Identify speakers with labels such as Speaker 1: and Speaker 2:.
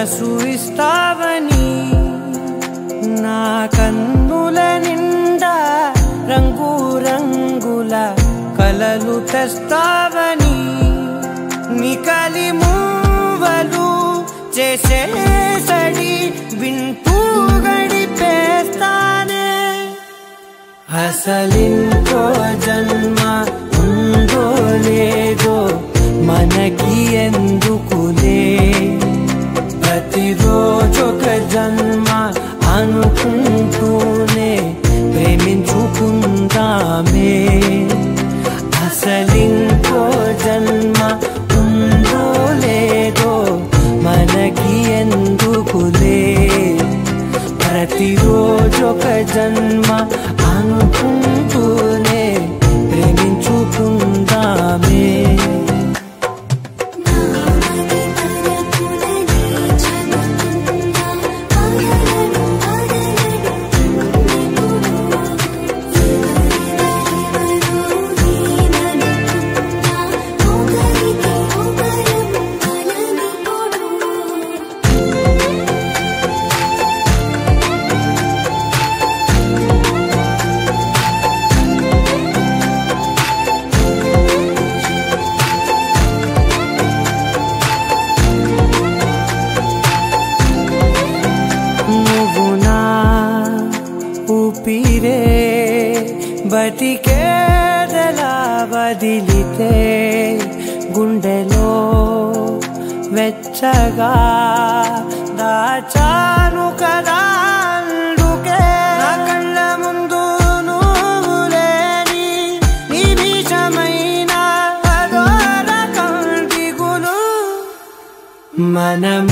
Speaker 1: మనసు ఇస్తావని నా కన్నుల నిండా రంగు రంగుల కలలు తెస్తావని నికలి మూవలు చేసేసడి వింటూ గడిపేస్తానే అసలింకో జన్మ ఉందో లేదో మనకి ఎందుకులే ప్రతిరోజొక జన్మ అనుకుంటూనే ప్రేమించుకుందామే అసలింకో జన్మ ఉందో లేదో మనకి ఎందుకులే ప్రతిరోజొక జన్మ అనుకుంటూనే ప్రేమించుకుందామే
Speaker 2: నామది తరపులని చెబుతున్నా పగలను పగలను ఎవరెవరెవరో నేననుకున్నా ఒకరికి ఒకరం కలనిపోడు
Speaker 1: నువ్వు నా ఊపిరే బతికేదలా వదిలితే గుండెలో వెచ్చగా దాచాను కదా అందుకే నా కళ్ళ ముందు నువ్వు లేని నిమిషమైన అదో రకం దిగులు మనం